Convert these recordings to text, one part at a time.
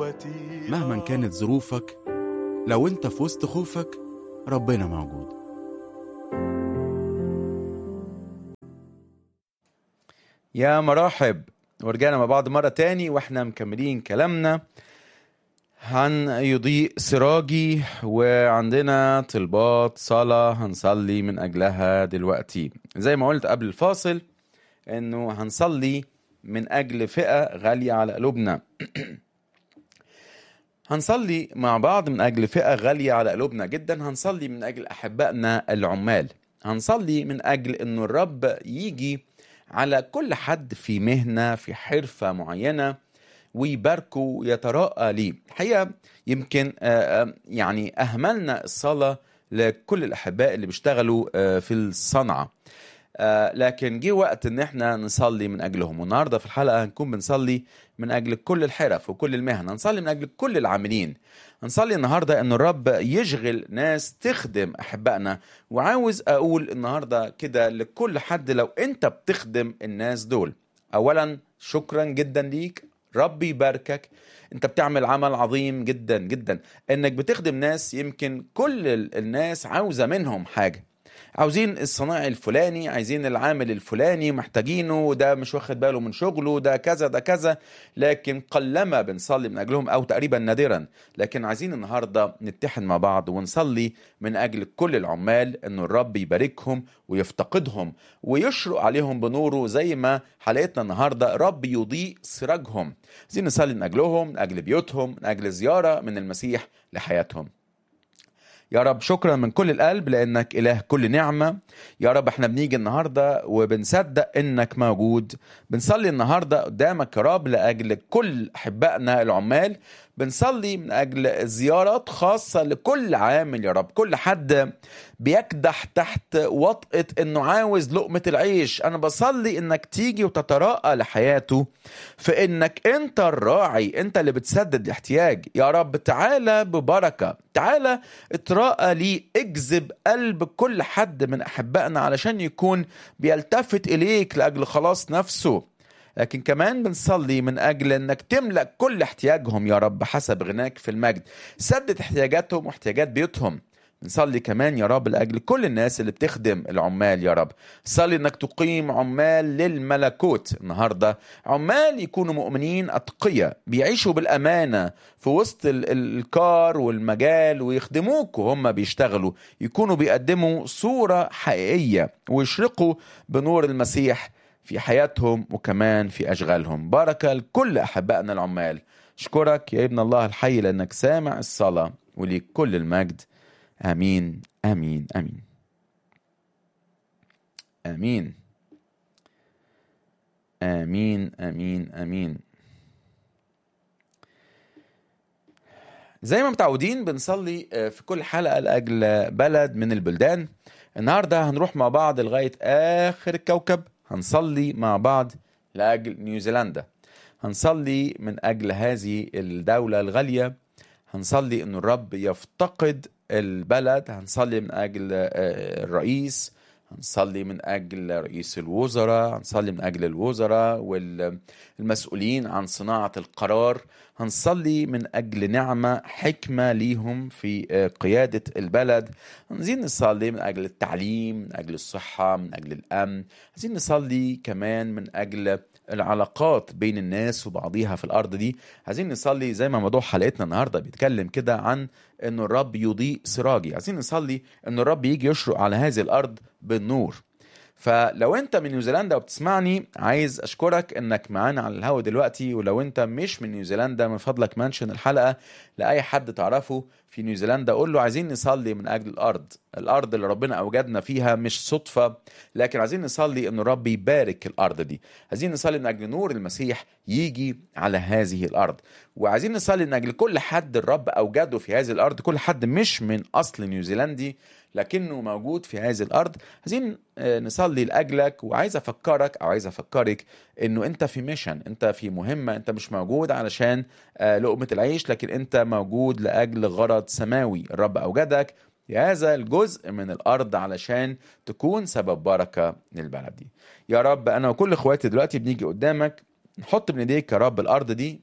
قوتي مهما كانت ظروفك لو انت في وسط خوفك ربنا موجود يا مرحب ورجعنا مع بعض مرة تاني واحنا مكملين كلامنا عن يضيء سراجي وعندنا طلبات صلاة هنصلي من أجلها دلوقتي زي ما قلت قبل الفاصل إنه هنصلي من أجل فئة غالية على قلوبنا هنصلي مع بعض من أجل فئة غالية على قلوبنا جدا هنصلي من أجل أحبائنا العمال هنصلي من أجل إنه الرب يجي على كل حد في مهنة في حرفة معينة ويباركه ويتراءى ليه الحقيقة يمكن آه، آه، يعني أهملنا الصلاة لكل الأحباء اللي بيشتغلوا آه، في الصنعة آه، لكن جه وقت ان احنا نصلي من اجلهم والنهارده في الحلقه هنكون بنصلي من اجل كل الحرف وكل المهن هنصلي من اجل كل العاملين هنصلي النهارده ان الرب يشغل ناس تخدم احبائنا وعاوز اقول النهارده كده لكل حد لو انت بتخدم الناس دول اولا شكرا جدا ليك ربي يباركك انت بتعمل عمل عظيم جدا جدا انك بتخدم ناس يمكن كل ال- الناس عاوزه منهم حاجه عاوزين الصناعي الفلاني عايزين العامل الفلاني محتاجينه ده مش واخد باله من شغله ده كذا ده كذا لكن قلما بنصلي من اجلهم او تقريبا نادرا لكن عايزين النهارده نتحد مع بعض ونصلي من اجل كل العمال انه الرب يباركهم ويفتقدهم ويشرق عليهم بنوره زي ما حلقتنا النهارده رب يضيء سراجهم عايزين نصلي من اجلهم من اجل بيوتهم من اجل زياره من المسيح لحياتهم يا رب شكرا من كل القلب لانك اله كل نعمه يا رب احنا بنيجي النهارده وبنصدق انك موجود بنصلي النهارده قدامك يا رب لاجل كل احبائنا العمال بنصلي من اجل زيارات خاصه لكل عامل يا رب كل حد بيكدح تحت وطأة انه عاوز لقمة العيش انا بصلي انك تيجي وتتراءى لحياته في انك انت الراعي انت اللي بتسدد الاحتياج يا رب تعالى ببركة تعالى اتراءى لي اجذب قلب كل حد من احبائنا علشان يكون بيلتفت اليك لاجل خلاص نفسه لكن كمان بنصلي من اجل انك تملا كل احتياجهم يا رب حسب غناك في المجد سدد احتياجاتهم واحتياجات بيوتهم بنصلي كمان يا رب لاجل كل الناس اللي بتخدم العمال يا رب صلي انك تقيم عمال للملكوت النهارده عمال يكونوا مؤمنين اتقياء بيعيشوا بالامانه في وسط ال- ال- الكار والمجال ويخدموك وهم بيشتغلوا يكونوا بيقدموا صوره حقيقيه ويشرقوا بنور المسيح في حياتهم وكمان في أشغالهم بركة لكل أحبائنا العمال أشكرك يا ابن الله الحي لأنك سامع الصلاة وليك كل المجد آمين آمين آمين آمين آمين آمين آمين زي ما متعودين بنصلي آه، في كل حلقة لأجل بلد من البلدان النهاردة هنروح مع بعض لغاية آخر الكوكب هنصلي مع بعض لأجل نيوزيلندا هنصلي من أجل هذه الدولة الغالية هنصلي أن الرب يفتقد البلد هنصلي من أجل آه، الرئيس هنصلي من أجل رئيس الوزراء هنصلي من أجل الوزراء والمسؤولين عن صناعة القرار هنصلي من أجل نعمة حكمة ليهم في آه، قيادة البلد عايزين نصلي من أجل التعليم من أجل الصحة من أجل الأمن عايزين نصلي كمان من أجل العلاقات بين الناس وبعضيها في الأرض دي عايزين نصلي زي ما موضوع حلقتنا النهاردة بيتكلم كده عن أن الرب يضيء سراجي عايزين نصلي أن الرب يجي يشرق على هذه الأرض بالنور فلو انت من نيوزيلندا وبتسمعني عايز اشكرك انك معانا على الهوا دلوقتي ولو انت مش من نيوزيلندا من فضلك منشن الحلقه لاي حد تعرفه في نيوزيلندا قول له عايزين نصلي من اجل الارض الارض اللي ربنا اوجدنا فيها مش صدفه لكن عايزين نصلي ان الرب يبارك الارض دي عايزين نصلي من اجل نور المسيح يجي على هذه الارض وعايزين نصلي من اجل كل حد الرب اوجده في هذه الارض كل حد مش من اصل نيوزيلندي لكنه موجود في هذه الارض عايزين آه، نصلي لاجلك وعايز افكرك او عايز افكرك انه انت في ميشن انت في مهمه انت مش موجود علشان آه، لقمه العيش لكن انت موجود لاجل غرض سماوي الرب اوجدك في هذا الجزء من الارض علشان تكون سبب بركه للبلد دي يا رب انا وكل اخواتي دلوقتي بنيجي قدامك نحط من ايديك يا رب الارض دي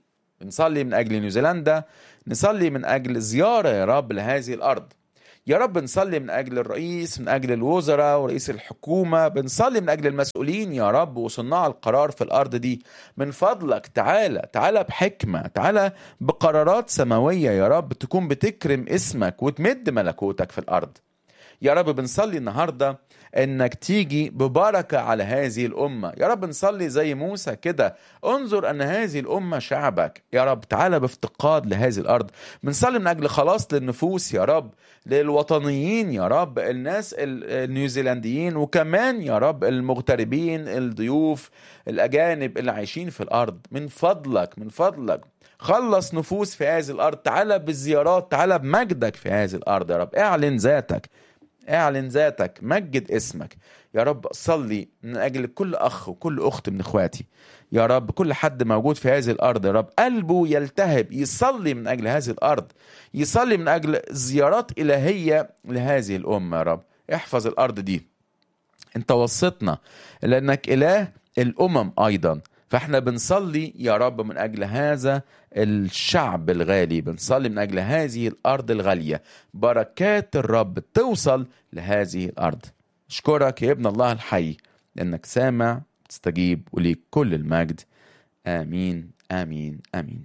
نصلي من أجل نيوزيلندا نصلي من أجل زيارة يا رب لهذه الأرض يا رب نصلي من أجل الرئيس من أجل الوزراء ورئيس الحكومة بنصلي من أجل المسؤولين يا رب وصناع القرار في الأرض دي من فضلك تعالى تعالى بحكمة تعالى بقرارات سماوية يا رب تكون بتكرم اسمك وتمد ملكوتك في الأرض يا رب بنصلي النهارده انك تيجي ببركه على هذه الامه يا رب نصلي زي موسى كده انظر ان هذه الامه شعبك يا رب تعالى بافتقاد لهذه الارض بنصلي من اجل خلاص للنفوس يا رب للوطنيين يا رب الناس ال- النيوزيلنديين وكمان يا رب المغتربين الضيوف الاجانب اللي عايشين في الارض من فضلك من فضلك خلص نفوس في هذه الارض تعالى بالزيارات تعالى بمجدك في هذه الارض يا رب اعلن ذاتك اعلن ذاتك مجد اسمك يا رب صلي من اجل كل اخ وكل اخت من اخواتي يا رب كل حد موجود في هذه الارض يا رب قلبه يلتهب يصلي من اجل هذه الارض يصلي من اجل زيارات الهيه لهذه الامه يا رب احفظ الارض دي انت وصيتنا لانك اله الامم ايضا فاحنا بنصلي يا رب من اجل هذا الشعب الغالي بنصلي من اجل هذه الارض الغاليه بركات الرب توصل لهذه الارض اشكرك يا ابن الله الحي لانك سامع تستجيب وليك كل المجد امين امين امين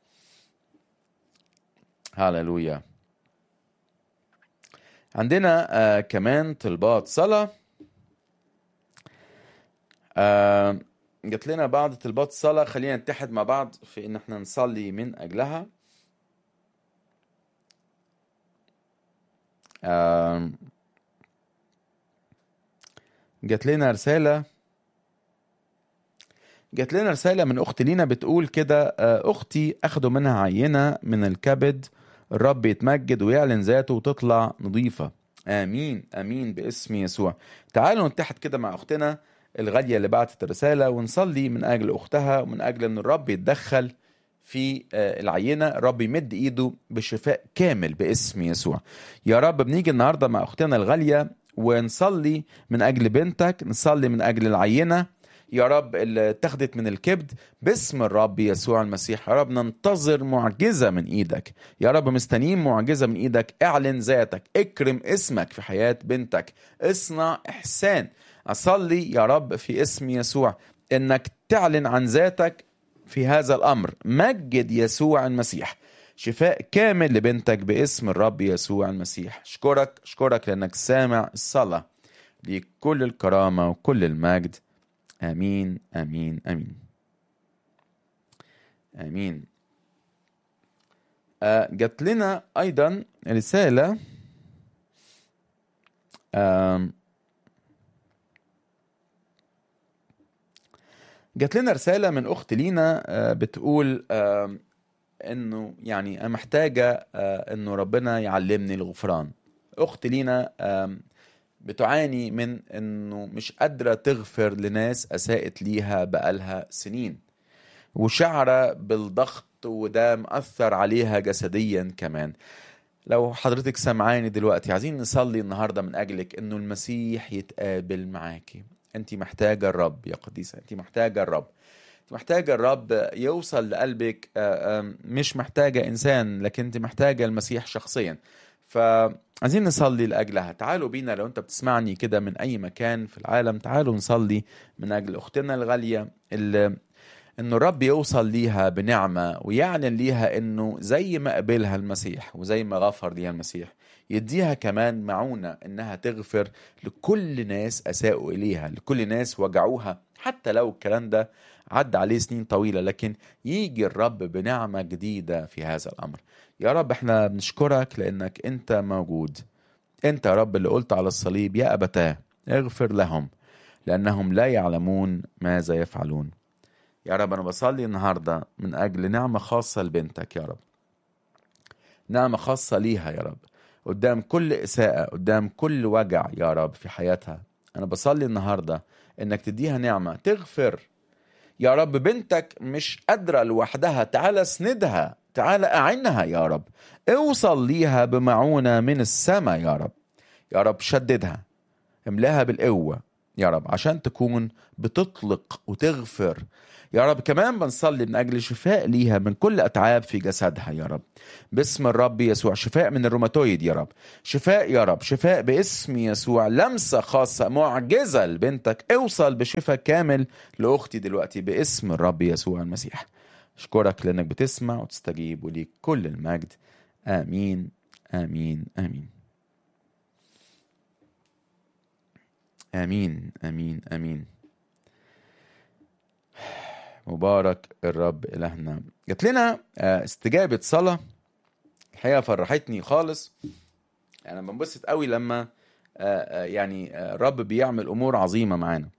هللويا عندنا آه كمان طلبات صلاه آه جات لنا بعض طلبات الصلاة خلينا نتحد مع بعض في ان احنا نصلي من اجلها آم، جات لنا رسالة جات لنا رسالة من أخت لينا بتقول كده آه، أختي أخدوا منها عينة من الكبد الرب يتمجد ويعلن ذاته وتطلع نظيفة آمين آمين باسم يسوع تعالوا نتحد كده مع أختنا الغالية اللي بعتت الرسالة ونصلي من أجل أختها ومن أجل أن الرب يتدخل في آه، العينة الرب يمد إيده بشفاء كامل باسم يسوع يا رب بنيجي النهاردة مع أختنا الغالية ونصلي من أجل بنتك نصلي من أجل العينة يا رب اللي اتخذت من الكبد باسم الرب يسوع المسيح يا رب ننتظر معجزة من ايدك يا رب مستنيين معجزة من ايدك اعلن ذاتك اكرم اسمك في حياة بنتك اصنع احسان اصلي يا رب في اسم يسوع انك تعلن عن ذاتك في هذا الامر مجد يسوع المسيح شفاء كامل لبنتك باسم الرب يسوع المسيح اشكرك اشكرك لانك سامع الصلاة ليك كل الكرامة وكل المجد امين امين امين امين آه، جات لنا ايضا رساله آم، جات لنا رساله من اخت لينا آه، بتقول آم، انه يعني انا محتاجه آه، انه ربنا يعلمني الغفران اخت لينا آم، بتعاني من انه مش قادره تغفر لناس اساءت ليها بقالها سنين وشعره بالضغط وده مأثر عليها جسديا كمان لو حضرتك سمعاني دلوقتي عايزين نصلي النهارده من اجلك انه المسيح يتقابل معاكي انت محتاجه الرب يا قديسه انت محتاجه الرب انت محتاجه الرب يوصل لقلبك آه، آه، مش محتاجه انسان لكن انت محتاجه المسيح شخصيا فعايزين نصلي لاجلها تعالوا بينا لو انت بتسمعني كده من اي مكان في العالم تعالوا نصلي من اجل اختنا الغاليه اللي انه الرب يوصل ليها بنعمه ويعلن ليها انه زي ما قبلها المسيح وزي ما غفر ليها المسيح يديها كمان معونه انها تغفر لكل ناس اساءوا اليها لكل ناس وجعوها حتى لو الكلام ده عدى عليه سنين طويله لكن يجي الرب بنعمه جديده في هذا الامر يا رب احنا بنشكرك لانك انت موجود انت يا رب اللي قلت على الصليب يا ابتاه اغفر لهم لانهم لا يعلمون ماذا يفعلون يا رب انا بصلي النهارده من اجل نعمه خاصه لبنتك يا رب نعمه خاصه ليها يا رب قدام كل اساءه قدام كل وجع يا رب في حياتها انا بصلي النهارده انك تديها نعمه تغفر يا رب بنتك مش قادره لوحدها تعالى اسندها تعالى اعنها يا رب اوصل ليها بمعونه من السماء يا رب يا رب شددها املاها بالقوه يا رب عشان تكون بتطلق وتغفر يا رب كمان بنصلي من أجل شفاء ليها من كل أتعاب في جسدها يا رب باسم الرب يسوع شفاء من الروماتويد يا رب شفاء يا رب شفاء باسم يسوع لمسة خاصة معجزة لبنتك اوصل بشفاء كامل لأختي دلوقتي باسم الرب يسوع المسيح أشكرك لأنك بتسمع وتستجيب وليك كل المجد آمين آمين آمين آمين آمين آمين مبارك الرب إلهنا جات لنا آه، استجابة صلاة الحقيقة فرحتني خالص أنا بنبسط قوي لما آه، آه، يعني آه، الرب بيعمل أمور عظيمة معانا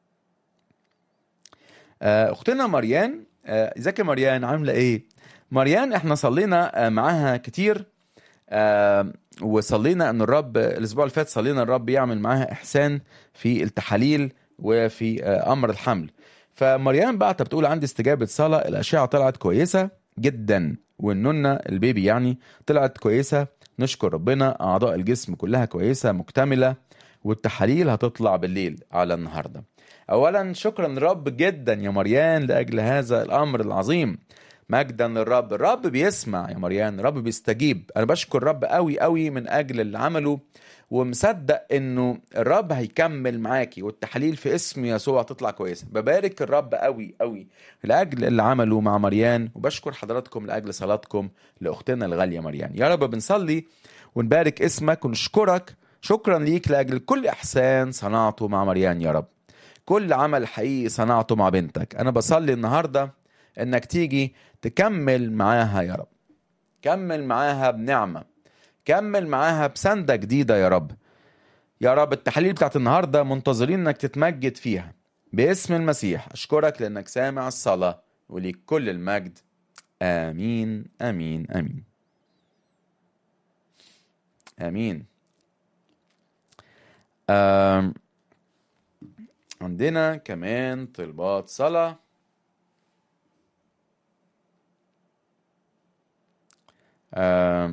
آه، أختنا مريان آه، ازيك يا مريان عاملة إيه؟ مريان إحنا صلينا آه، معاها كتير آه، وصلينا ان الرب الاسبوع اللي فات صلينا الرب يعمل معاها احسان في التحاليل وفي آه، امر الحمل فمريم بعت بتقول عندي استجابه صلاه الاشعه طلعت كويسه جدا والنونه البيبي يعني طلعت كويسه نشكر ربنا اعضاء الجسم كلها كويسه مكتمله والتحاليل هتطلع بالليل على النهارده اولا شكرا للرب جدا يا مريان لاجل هذا الامر العظيم مجدا للرب الرب بيسمع يا مريان الرب بيستجيب انا بشكر الرب قوي قوي من اجل اللي عمله ومصدق انه الرب هيكمل معاكي والتحاليل في اسم يسوع تطلع كويسه ببارك الرب قوي قوي لاجل اللي عمله مع مريان وبشكر حضراتكم لاجل صلاتكم لاختنا الغاليه مريان يا رب بنصلي ونبارك اسمك ونشكرك شكرا ليك لاجل كل احسان صنعته مع مريان يا رب كل عمل حقيقي صنعته مع بنتك انا بصلي النهارده انك تيجي تكمل معاها يا رب كمل معاها بنعمة كمل معاها بسندة جديدة يا رب يا رب التحاليل بتاعت النهاردة منتظرين انك تتمجد فيها باسم المسيح اشكرك لانك سامع الصلاة وليك كل المجد امين امين امين امين آم. عندنا كمان طلبات صلاه آم،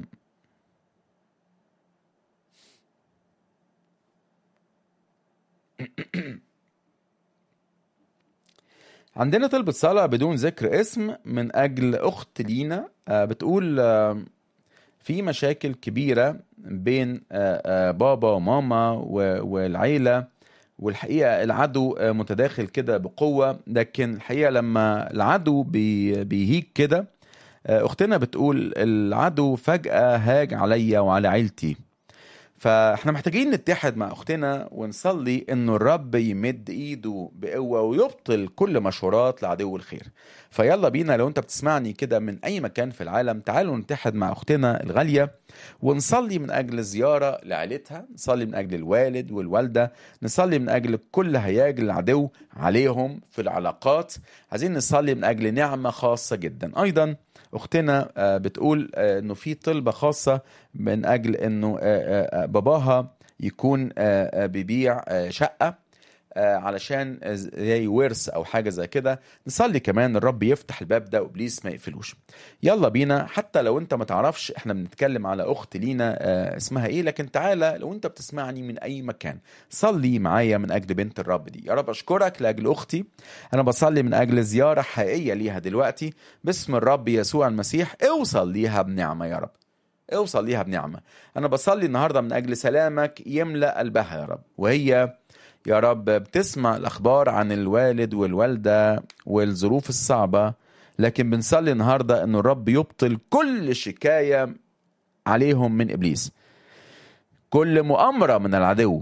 عندنا طلبة صلاة بدون ذكر اسم من أجل أخت لينا آه، بتقول آم، في مشاكل كبيرة بين آه، آه، بابا وماما و- والعيلة والحقيقة العدو آه، متداخل كده بقوة لكن الحقيقة لما العدو بي- بيهيج كده آه، اختنا بتقول العدو فجأة هاج عليا وعلى عيلتي فاحنا محتاجين نتحد مع اختنا ونصلي انه الرب يمد ايده بقوه ويبطل كل مشورات لعدو الخير فيلا بينا لو انت بتسمعني كده من اي مكان في العالم تعالوا نتحد مع اختنا الغاليه ونصلي من اجل زياره لعيلتها نصلي من اجل الوالد والوالده نصلي من اجل كل هياج العدو عليهم في العلاقات عايزين نصلي من اجل نعمه خاصه جدا ايضا اختنا آه، بتقول آه، انه في طلبه خاصه من اجل انه آه، آه، باباها يكون آه، آه، بيبيع آه، شقه آه، علشان زي ورث او حاجه زي كده نصلي كمان الرب يفتح الباب ده وابليس ما يقفلوش يلا بينا حتى لو انت ما تعرفش احنا بنتكلم على اخت لينا آه، اسمها ايه لكن تعالى لو انت بتسمعني من اي مكان صلي معايا من اجل بنت الرب دي يا رب اشكرك لاجل اختي انا بصلي من اجل زياره حقيقيه ليها دلوقتي باسم الرب يسوع المسيح اوصل ليها بنعمه يا رب اوصل ليها بنعمه انا بصلي النهارده من اجل سلامك يملا قلبها يا رب وهي يا رب بتسمع الاخبار عن الوالد والوالده والظروف الصعبه لكن بنصلي النهارده ان الرب يبطل كل شكايه عليهم من ابليس كل مؤامره من العدو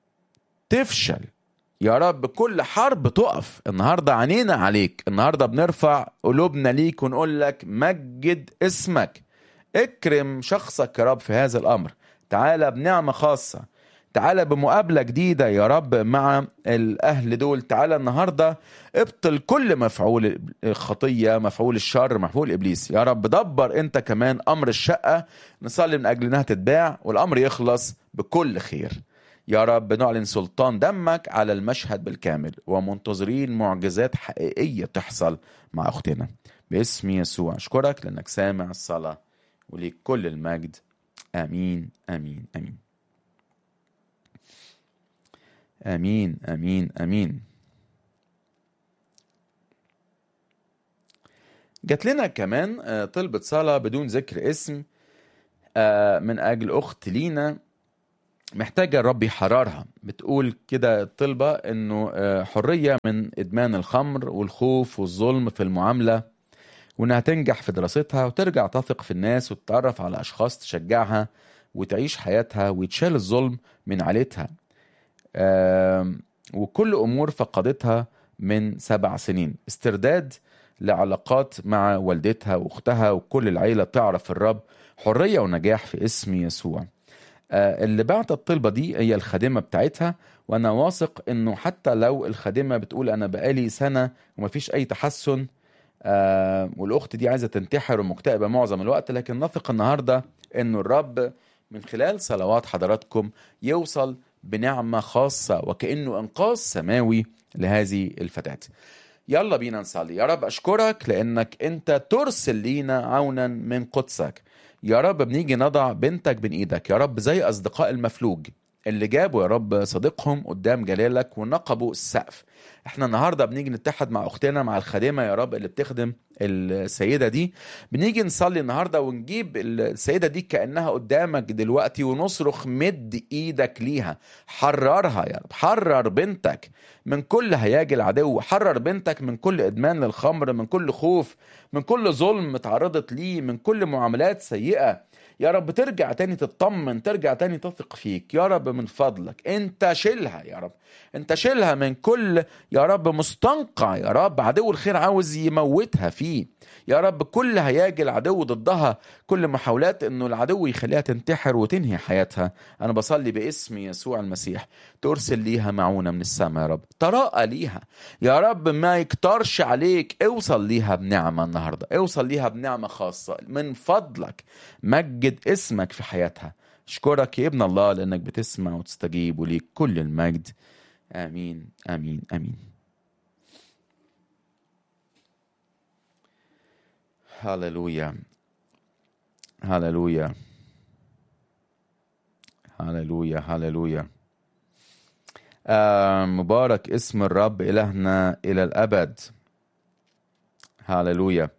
تفشل يا رب كل حرب تقف النهارده عينينا عليك النهارده بنرفع قلوبنا ليك ونقول لك مجد اسمك اكرم شخصك يا رب في هذا الامر تعالى بنعمه خاصه تعالى بمقابله جديده يا رب مع الاهل دول تعالى النهارده ابطل كل مفعول الخطيه مفعول الشر مفعول ابليس يا رب دبر انت كمان امر الشقه نصلي من اجل انها تتباع والامر يخلص بكل خير يا رب نعلن سلطان دمك على المشهد بالكامل ومنتظرين معجزات حقيقية تحصل مع أختنا باسم يسوع أشكرك لأنك سامع الصلاة وليك كل المجد آمين آمين آمين امين امين امين جات لنا كمان آه، طلبة صلاة بدون ذكر اسم آه، من أجل أخت لينا محتاجة الرب يحررها بتقول كده الطلبة إنه آه، حرية من إدمان الخمر والخوف والظلم في المعاملة وإنها تنجح في دراستها وترجع تثق في الناس وتتعرف على أشخاص تشجعها وتعيش حياتها ويتشال الظلم من عيلتها آم، وكل أمور فقدتها من سبع سنين استرداد لعلاقات مع والدتها واختها وكل العيلة تعرف الرب حرية ونجاح في اسم يسوع آه، اللي بعت الطلبة دي هي الخادمة بتاعتها وأنا واثق إنه حتى لو الخادمة بتقول أنا بقالي سنة ومفيش أي تحسن آه، والأخت دي عايزة تنتحر ومكتئبة معظم الوقت لكن نثق النهاردة إنه الرب من خلال صلوات حضراتكم يوصل بنعمة خاصة وكأنه إنقاذ سماوي لهذه الفتاة يلا بينا نصلي يا رب أشكرك لأنك أنت ترسل لينا عونا من قدسك يا رب بنيجي نضع بنتك بين إيدك يا رب زي أصدقاء المفلوج اللي جابوا يا رب صديقهم قدام جلالك ونقبوا السقف احنا النهارده بنيجي نتحد مع اختنا مع الخادمه يا رب اللي بتخدم السيده دي بنيجي نصلي النهارده ونجيب السيده دي كانها قدامك دلوقتي ونصرخ مد ايدك ليها حررها يا رب حرر بنتك من كل هياج العدو حرر بنتك من كل ادمان للخمر من كل خوف من كل ظلم اتعرضت ليه من كل معاملات سيئه يا رب ترجع تاني تطمن ترجع تاني تثق فيك يا رب من فضلك انت شيلها يا رب انت شيلها من كل يا رب مستنقع يا رب عدو الخير عاوز يموتها فيه يا رب كل هياج العدو ضدها كل محاولات انه العدو يخليها تنتحر وتنهي حياتها انا بصلي باسم يسوع المسيح ترسل ليها معونة من السماء يا رب تراءى ليها يا رب ما يكترش عليك اوصل ليها بنعمة النهاردة اوصل ليها بنعمة خاصة من فضلك مجد اسمك في حياتها اشكرك يا ابن الله لانك بتسمع وتستجيب وليك كل المجد امين امين امين هللويا هللويا هللويا هللويا آه مبارك اسم الرب إلهنا إلى الأبد هللويا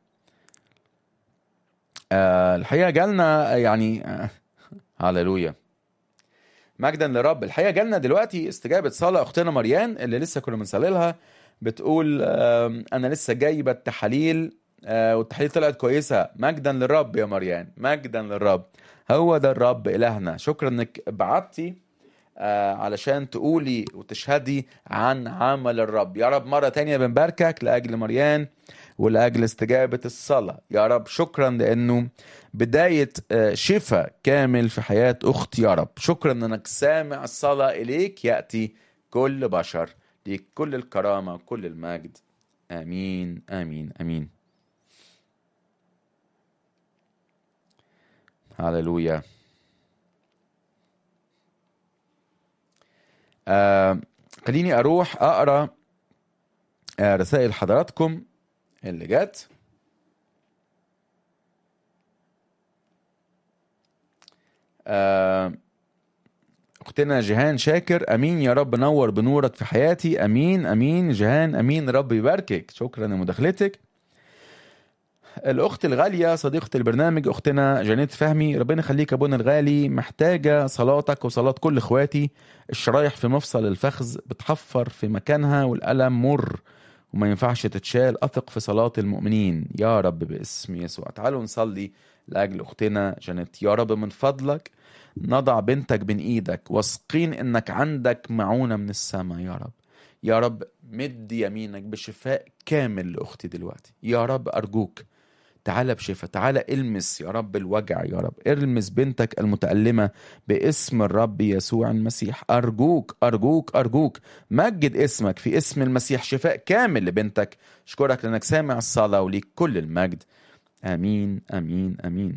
آه الحقيقة جالنا يعني آه هللويا مجدا لرب الحقيقة جالنا دلوقتي استجابة صلاة أختنا مريان اللي لسه كنا بنصلي لها بتقول آه أنا لسه جايبة التحاليل آه والتحاليل طلعت كويسة مجدا للرب يا مريان مجدا للرب هو ده الرب إلهنا شكرا إنك بعتي آه علشان تقولي وتشهدي عن عمل الرب يا رب مرة تانية بنباركك لأجل مريان ولأجل استجابة الصلاة يا رب شكرا لأنه بداية آه شفاء كامل في حياة أختي يا رب شكرا أنك سامع الصلاة إليك يأتي كل بشر ليك كل الكرامة وكل المجد آمين آمين آمين هللويا آه خليني اروح اقرا آه رسائل حضراتكم اللي جت آه اختنا جيهان شاكر امين يا رب نور بنورك في حياتي امين امين جيهان امين رب يباركك شكرا لمداخلتك الاخت الغاليه صديقه البرنامج اختنا جانيت فهمي ربنا يخليك ابونا الغالي محتاجه صلاتك وصلاه كل اخواتي الشرايح في مفصل الفخذ بتحفر في مكانها والالم مر وما ينفعش تتشال اثق في صلاه المؤمنين يا رب باسم يسوع تعالوا نصلي لاجل اختنا جانيت يا رب من فضلك نضع بنتك بين ايدك واثقين انك عندك معونه من السماء يا رب يا رب مد يمينك بشفاء كامل لاختي دلوقتي يا رب ارجوك تعالى بشفاء تعالى المس يا رب الوجع يا رب المس بنتك المتألمة باسم الرب يسوع المسيح أرجوك أرجوك أرجوك مجد اسمك في اسم المسيح شفاء كامل لبنتك أشكرك لأنك سامع الصلاة وليك كل المجد آمين آمين آمين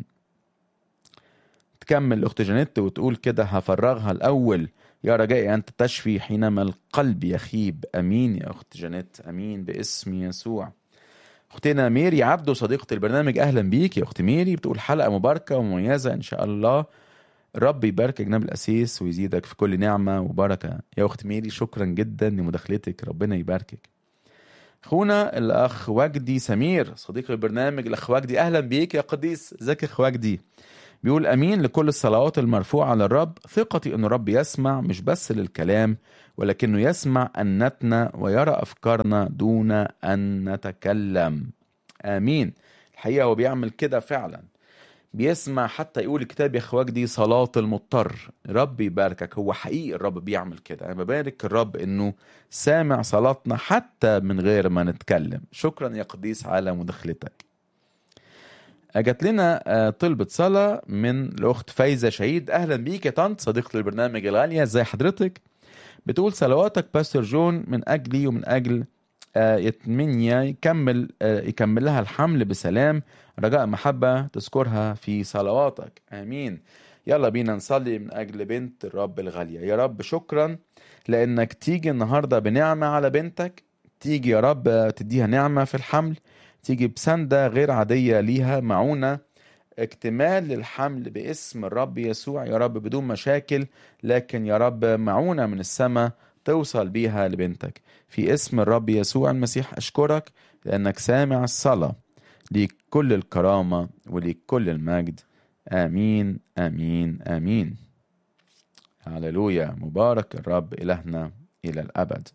تكمل الأخت جانيت وتقول كده هفرغها الأول يا رجائي أنت تشفي حينما القلب يخيب أمين يا أخت جانيت أمين باسم يسوع اختنا ميري عبده صديقة البرنامج اهلا بيك يا اخت ميري بتقول حلقة مباركة ومميزة ان شاء الله الرب يباركك جناب الأسيس ويزيدك في كل نعمة وبركة يا أخت ميري شكرا جدا لمداخلتك ربنا يباركك اخونا الاخ وجدي سمير صديق البرنامج الاخ وجدي اهلا بيك يا قديس ازيك يا اخ وجدي بيقول امين لكل الصلوات المرفوعه للرب ثقتي ان الرب يسمع مش بس للكلام ولكنه يسمع انتنا ويرى افكارنا دون ان نتكلم امين الحقيقه هو بيعمل كده فعلا بيسمع حتى يقول الكتاب يا اخ وجدي صلاه المضطر رب يباركك هو حقيقي الرب بيعمل كده انا ببارك الرب انه سامع صلاتنا حتى من غير ما نتكلم شكرا يا قديس على مداخلتك جات لنا آه، طلبة صلاة من الأخت فايزة شهيد أهلا بيك يا طنط صديقة البرنامج الغالية ازي حضرتك بتقول صلواتك باستر جون من أجلي ومن أجل آه، يتمنيا يكمل آه، يكمل لها الحمل بسلام رجاء محبة تذكرها في صلواتك آمين يلا بينا نصلي من أجل بنت الرب الغالية يا رب شكرا لأنك تيجي النهاردة بنعمة على بنتك تيجي يا رب تديها نعمة في الحمل تيجي بسندة غير عادية ليها معونة اكتمال للحمل باسم الرب يسوع يا رب بدون مشاكل لكن يا رب معونة من السماء توصل بيها لبنتك في اسم الرب يسوع المسيح أشكرك لأنك سامع الصلاة ليك كل الكرامة وليك كل المجد آمين آمين آمين هللويا مبارك الرب إلهنا إلى الأبد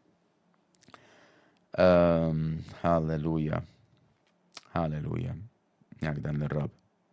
آم هللويا هللويا مجدا للرب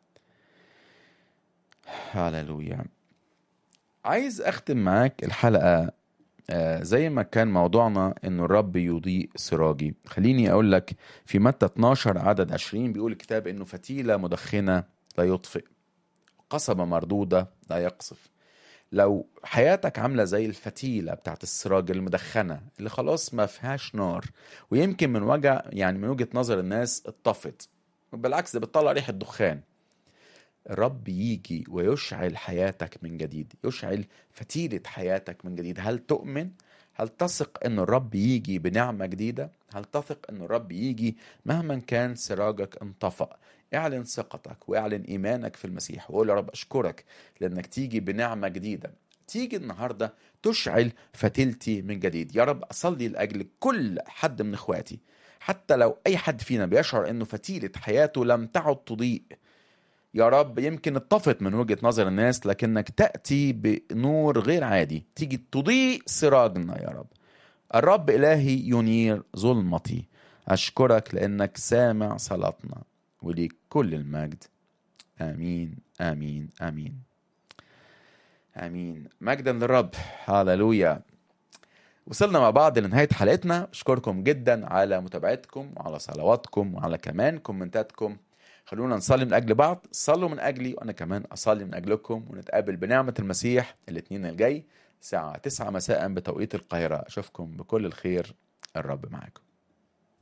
هللويا عايز أختم معاك الحلقة آه، زي ما كان موضوعنا انه الرب يضيء سراجي خليني اقول لك في متى 12 عدد 20 بيقول الكتاب انه فتيلة مدخنة لا يطفئ قصبة مردودة لا يقصف لو حياتك عاملة زي الفتيلة بتاعت السراج المدخنة اللي خلاص ما فيهاش نار ويمكن من وجع يعني من وجهة نظر الناس اتطفت بالعكس ده بتطلع ريحة دخان الرب يجي ويشعل حياتك من جديد يشعل فتيلة حياتك من جديد هل تؤمن؟ هل تثق ان الرب يجي بنعمة جديدة؟ هل تثق ان الرب يجي مهما كان سراجك انطفأ؟ اعلن ثقتك واعلن ايمانك في المسيح وقول يا رب اشكرك لانك تيجي بنعمة جديدة تيجي النهاردة تشعل فتيلتي من جديد يا رب أصلي لأجل كل حد من إخواتي حتى لو أي حد فينا بيشعر أنه فتيلة حياته لم تعد تضيء يا رب يمكن اتطفت من وجهة نظر الناس لكنك تأتي بنور غير عادي تيجي تضيء سراجنا يا رب الرب إلهي ينير ظلمتي أشكرك لأنك سامع صلاتنا وليك كل المجد آمين آمين آمين آمين مجدا للرب هاللويا وصلنا مع بعض لنهاية حلقتنا أشكركم جدا على متابعتكم وعلى صلواتكم وعلى كمان كومنتاتكم خلونا نصلي من أجل بعض صلوا من أجلي وأنا كمان أصلي من أجلكم ونتقابل بنعمة المسيح الاثنين الجاي الساعة 9 مساء بتوقيت القاهرة أشوفكم بكل الخير الرب معاكم